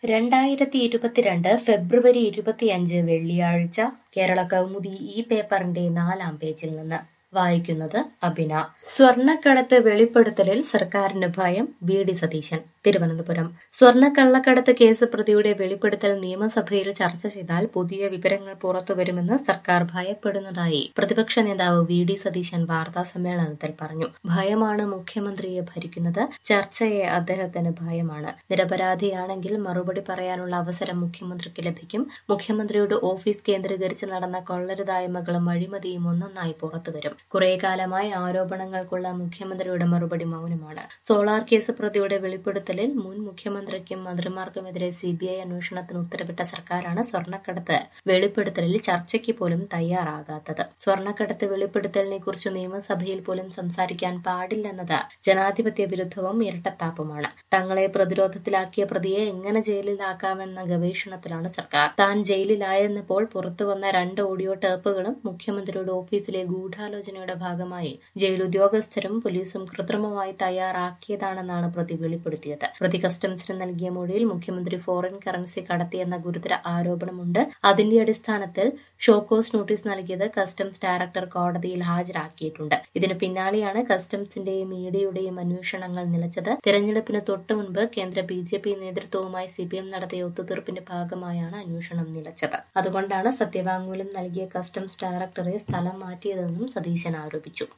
രണ്ടായിരത്തി ഇരുപത്തിരണ്ട് ഫെബ്രുവരി ഇരുപത്തിയഞ്ച് വെള്ളിയാഴ്ച കേരള കൗമുദി ഈ പേപ്പറിന്റെ നാലാം പേജിൽ നിന്ന് വായിക്കുന്നത് അബിന സ്വർണ്ണക്കടത്ത് വെളിപ്പെടുത്തലിൽ സർക്കാരിന് ഭയം വി ഡി സതീശൻ തിരുവനന്തപുരം സ്വർണ്ണക്കള്ളക്കടത്ത് കേസ് പ്രതിയുടെ വെളിപ്പെടുത്തൽ നിയമസഭയിൽ ചർച്ച ചെയ്താൽ പുതിയ വിവരങ്ങൾ പുറത്തുവരുമെന്ന് സർക്കാർ ഭയപ്പെടുന്നതായി പ്രതിപക്ഷ നേതാവ് വി ഡി സതീശൻ വാർത്താ സമ്മേളനത്തിൽ പറഞ്ഞു ഭയമാണ് മുഖ്യമന്ത്രിയെ ഭരിക്കുന്നത് ചർച്ചയെ അദ്ദേഹത്തിന് ഭയമാണ് നിരപരാധിയാണെങ്കിൽ മറുപടി പറയാനുള്ള അവസരം മുഖ്യമന്ത്രിക്ക് ലഭിക്കും മുഖ്യമന്ത്രിയുടെ ഓഫീസ് കേന്ദ്രീകരിച്ച് നടന്ന കൊള്ളരുതായ്മകളും അഴിമതിയും ഒന്നൊന്നായി പുറത്തുവരും കുറെ കാലമായി ആരോപണങ്ങൾക്കുള്ള മുഖ്യമന്ത്രിയുടെ മറുപടി മൗനമാണ് സോളാർ കേസ് പ്രതിയുടെ വെളിപ്പെടുത്തലിൽ മുൻ മുഖ്യമന്ത്രിക്കും മന്ത്രിമാർക്കുമെതിരെ സിബിഐ അന്വേഷണത്തിന് ഉത്തരവിട്ട സർക്കാരാണ് സ്വർണ്ണക്കടത്ത് വെളിപ്പെടുത്തലിൽ ചർച്ചയ്ക്ക് പോലും തയ്യാറാകാത്തത് സ്വർണ്ണക്കടത്ത് വെളിപ്പെടുത്തലിനെ കുറിച്ച് നിയമസഭയിൽ പോലും സംസാരിക്കാൻ പാടില്ലെന്നത് ജനാധിപത്യ വിരുദ്ധവും ഇരട്ടത്താപ്പുമാണ് തങ്ങളെ പ്രതിരോധത്തിലാക്കിയ പ്രതിയെ എങ്ങനെ ജയിലിലാക്കാമെന്ന ഗവേഷണത്തിലാണ് സർക്കാർ താൻ ജയിലിലായെന്നപ്പോൾ പുറത്തുവന്ന രണ്ട് ഓഡിയോ ടേപ്പുകളും മുഖ്യമന്ത്രിയുടെ ഓഫീസിലെ ഗൂഢാലോചനയുടെ ഭാഗമായി ജയിൽ ഉദ്യോഗസ്ഥരും പോലീസും കൃത്രിമമായി തയ്യാറാക്കിയതാണെന്നാണ് പ്രതി വെളിപ്പെടുത്തിയത് പ്രതി കസ്റ്റംസിന് നൽകിയ മൊഴിയിൽ മുഖ്യമന്ത്രി ഫോറിൻ കറൻസി കടത്തിയെന്ന ഗുരുതര ആരോപണമുണ്ട് അതിന്റെ അടിസ്ഥാനത്തിൽ ഷോക്കോസ് നോട്ടീസ് നൽകിയത് കസ്റ്റംസ് ഡയറക്ടർ കോടതിയിൽ ഹാജരാക്കിയിട്ടുണ്ട് ഇതിനു പിന്നാലെയാണ് കസ്റ്റംസിന്റെയും ഇഡിയുടെയും അന്വേഷണങ്ങൾ നിലച്ചത് തെരഞ്ഞെടുപ്പിന് തൊട്ടു മുൻപ് കേന്ദ്ര ബി ജെ പി നേതൃത്വവുമായി സി പി എം നടത്തിയ ഒത്തുതീർപ്പിന്റെ ഭാഗമായാണ് അന്വേഷണം നിലച്ചത് അതുകൊണ്ടാണ് സത്യവാങ്മൂലം നൽകിയ കസ്റ്റംസ് ഡയറക്ടറെ സ്ഥലം മാറ്റിയതെന്നും സതീശൻ ആരോപിച്ചു